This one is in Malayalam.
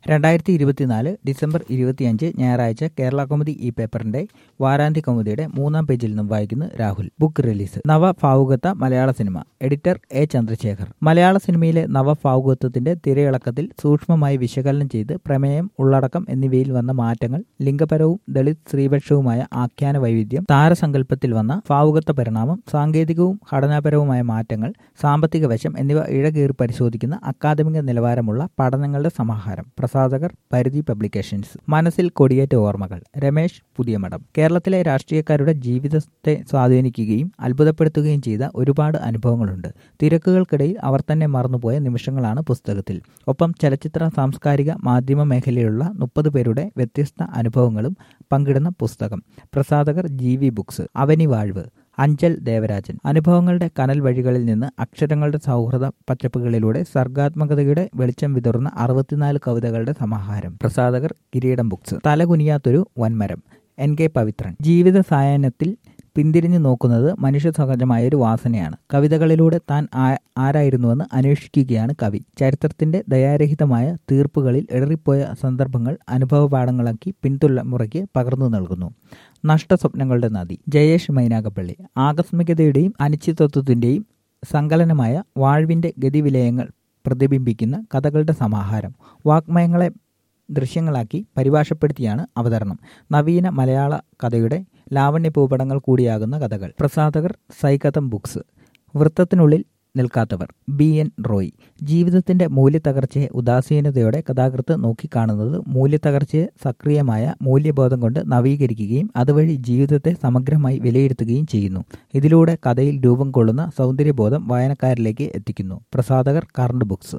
രണ്ടായിരത്തി ഇരുപത്തിനാല് ഡിസംബർ ഇരുപത്തിയഞ്ച് ഞായറാഴ്ച കേരള കൗമുദി ഈ പേപ്പറിന്റെ വാരാന്ത്യ കൗമുദിയുടെ മൂന്നാം പേജിൽ നിന്നും വായിക്കുന്നു രാഹുൽ ബുക്ക് റിലീസ് നവഭാവുകത്ത മലയാള സിനിമ എഡിറ്റർ എ ചന്ദ്രശേഖർ മലയാള സിനിമയിലെ നവഭാവുകത്വത്തിന്റെ തിരയിളക്കത്തിൽ സൂക്ഷ്മമായി വിശകലനം ചെയ്ത് പ്രമേയം ഉള്ളടക്കം എന്നിവയിൽ വന്ന മാറ്റങ്ങൾ ലിംഗപരവും ദളിത് സ്ത്രീപക്ഷവുമായ ആഖ്യാന വൈവിധ്യം താരസങ്കല്പത്തിൽ വന്ന ഭാവുകത്വ പരിണാമം സാങ്കേതികവും ഘടനാപരവുമായ മാറ്റങ്ങൾ സാമ്പത്തിക വശം എന്നിവ ഇഴകേറി പരിശോധിക്കുന്ന അക്കാദമിക നിലവാരമുള്ള പഠനങ്ങളുടെ സമാഹാരം പ്രസാധകർ പരിധി പബ്ലിക്കേഷൻസ് മനസ്സിൽ കൊടിയേറ്റ ഓർമ്മകൾ രമേശ് പുതിയമഠം കേരളത്തിലെ രാഷ്ട്രീയക്കാരുടെ ജീവിതത്തെ സ്വാധീനിക്കുകയും അത്ഭുതപ്പെടുത്തുകയും ചെയ്ത ഒരുപാട് അനുഭവങ്ങളുണ്ട് തിരക്കുകൾക്കിടയിൽ അവർ തന്നെ മറന്നുപോയ നിമിഷങ്ങളാണ് പുസ്തകത്തിൽ ഒപ്പം ചലച്ചിത്ര സാംസ്കാരിക മാധ്യമ മേഖലയിലുള്ള മുപ്പത് പേരുടെ വ്യത്യസ്ത അനുഭവങ്ങളും പങ്കിടുന്ന പുസ്തകം പ്രസാധകർ ജി വി ബുക്സ് അവനി വാഴ്വ് അഞ്ചൽ ദേവരാജൻ അനുഭവങ്ങളുടെ കനൽ വഴികളിൽ നിന്ന് അക്ഷരങ്ങളുടെ സൗഹൃദ പച്ചപ്പുകളിലൂടെ സർഗാത്മകതയുടെ വെളിച്ചം വിതറുന്ന അറുപത്തിനാല് കവിതകളുടെ സമാഹാരം പ്രസാധകർ കിരീടം ബുക്സ് തലകുനിയാത്തൊരു വൻമരം എൻ കെ പവിത്രൻ ജീവിത സായാഹ്നത്തിൽ പിന്തിരിഞ്ഞു നോക്കുന്നത് മനുഷ്യ സഹജമായ ഒരു വാസനയാണ് കവിതകളിലൂടെ താൻ ആരായിരുന്നുവെന്ന് അന്വേഷിക്കുകയാണ് കവി ചരിത്രത്തിന്റെ ദയാരഹിതമായ തീർപ്പുകളിൽ ഇടറിപ്പോയ സന്ദർഭങ്ങൾ അനുഭവപാഠങ്ങളാക്കി പിൻതുലമുറയ്ക്ക് പകർന്നു നൽകുന്നു നഷ്ടസ്വപ്നങ്ങളുടെ നദി ജയേഷ് മൈനാഗപ്പള്ളി ആകസ്മികതയുടെയും അനിശ്ചിതത്വത്തിന്റെയും സങ്കലനമായ വാഴ്വിന്റെ ഗതിവിലയങ്ങൾ പ്രതിബിംബിക്കുന്ന കഥകളുടെ സമാഹാരം വാഗ്മയങ്ങളെ ദൃശ്യങ്ങളാക്കി പരിഭാഷപ്പെടുത്തിയാണ് അവതരണം നവീന മലയാള കഥയുടെ ലാവണ്യ ഭൂപടങ്ങൾ കൂടിയാകുന്ന കഥകൾ പ്രസാധകർ സൈകഥം ബുക്സ് വൃത്തത്തിനുള്ളിൽ നിൽക്കാത്തവർ ബി എൻ റോയ് ജീവിതത്തിന്റെ മൂല്യത്തകർച്ചയെ ഉദാസീനതയോടെ കഥാകൃത്ത് നോക്കിക്കാണുന്നത് മൂല്യത്തകർച്ചയെ സക്രിയമായ മൂല്യബോധം കൊണ്ട് നവീകരിക്കുകയും അതുവഴി ജീവിതത്തെ സമഗ്രമായി വിലയിരുത്തുകയും ചെയ്യുന്നു ഇതിലൂടെ കഥയിൽ രൂപം കൊള്ളുന്ന സൗന്ദര്യബോധം വായനക്കാരിലേക്ക് എത്തിക്കുന്നു പ്രസാധകർ കറണ്ട് ബുക്സ്